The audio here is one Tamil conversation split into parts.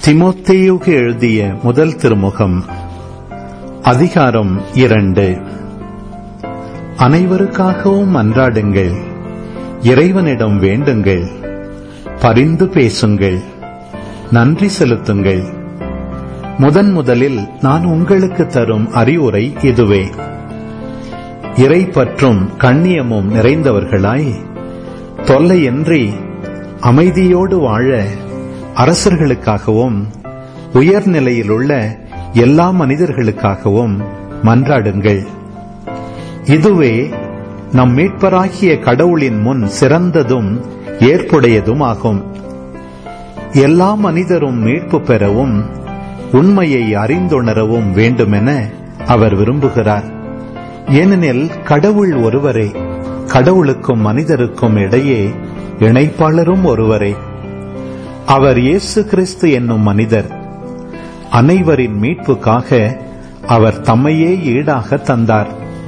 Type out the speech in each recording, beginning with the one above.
திமோத்தேயுக்கு எழுதிய முதல் திருமுகம் அதிகாரம் இரண்டு அனைவருக்காகவும் அன்றாடுங்கள் இறைவனிடம் வேண்டுங்கள் பரிந்து பேசுங்கள் நன்றி செலுத்துங்கள் முதன் முதலில் நான் உங்களுக்கு தரும் அறிவுரை இதுவே இறை பற்றும் கண்ணியமும் நிறைந்தவர்களாய் தொல்லையின்றி அமைதியோடு வாழ அரசர்களுக்காகவும் உயர்நிலையிலுள்ள எல்லா மனிதர்களுக்காகவும் மன்றாடுங்கள் இதுவே நம் மீட்பராகிய கடவுளின் முன் சிறந்ததும் ஏற்புடையதும் ஆகும் எல்லா மனிதரும் மீட்பு பெறவும் உண்மையை அறிந்துணரவும் வேண்டுமென அவர் விரும்புகிறார் ஏனெனில் கடவுள் ஒருவரே கடவுளுக்கும் மனிதருக்கும் இடையே இணைப்பாளரும் ஒருவரே அவர் இயேசு கிறிஸ்து என்னும் மனிதர் அனைவரின் மீட்புக்காக அவர் தம்மையே ஈடாக தந்தார்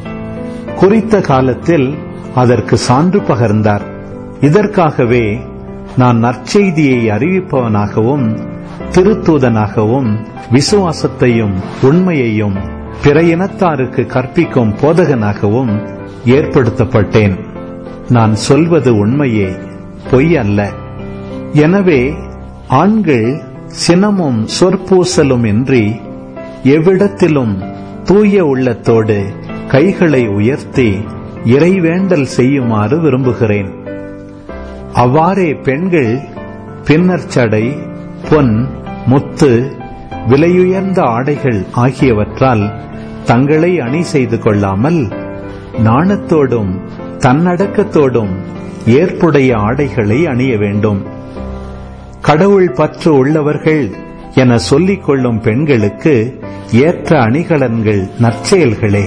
குறித்த காலத்தில் அதற்கு சான்று பகர்ந்தார் இதற்காகவே நான் நற்செய்தியை அறிவிப்பவனாகவும் திருத்தூதனாகவும் விசுவாசத்தையும் உண்மையையும் பிற இனத்தாருக்கு கற்பிக்கும் போதகனாகவும் ஏற்படுத்தப்பட்டேன் நான் சொல்வது உண்மையே பொய் அல்ல எனவே ஆண்கள் சினமும் சொற்பூசலும் இன்றி எவ்விடத்திலும் தூய உள்ளத்தோடு கைகளை உயர்த்தி இறைவேண்டல் செய்யுமாறு விரும்புகிறேன் அவ்வாறே பெண்கள் பின்னர் சடை பொன் முத்து விலையுயர்ந்த ஆடைகள் ஆகியவற்றால் தங்களை அணி செய்து கொள்ளாமல் நாணத்தோடும் தன்னடக்கத்தோடும் ஏற்புடைய ஆடைகளை அணிய வேண்டும் கடவுள் பற்று உள்ளவர்கள் என சொல்லிக் கொள்ளும் பெண்களுக்கு ஏற்ற அணிகலன்கள் நற்செயல்களே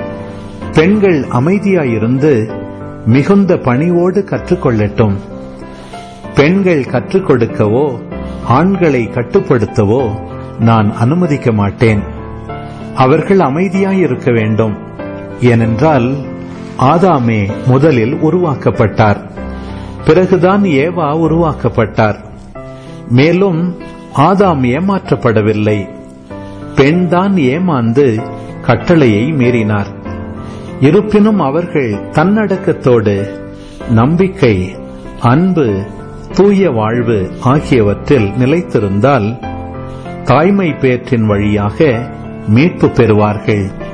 பெண்கள் அமைதியாயிருந்து மிகுந்த பணிவோடு கற்றுக்கொள்ளட்டும் பெண்கள் கற்றுக் கொடுக்கவோ ஆண்களை கட்டுப்படுத்தவோ நான் அனுமதிக்க மாட்டேன் அவர்கள் அமைதியாயிருக்க வேண்டும் ஏனென்றால் ஆதாமே முதலில் உருவாக்கப்பட்டார் பிறகுதான் ஏவா உருவாக்கப்பட்டார் மேலும் ஆதாம் ஏமாற்றப்படவில்லை பெண்தான் ஏமாந்து கட்டளையை மீறினார் இருப்பினும் அவர்கள் தன்னடக்கத்தோடு நம்பிக்கை அன்பு தூய வாழ்வு ஆகியவற்றில் நிலைத்திருந்தால் தாய்மை பேற்றின் வழியாக மீட்பு பெறுவார்கள்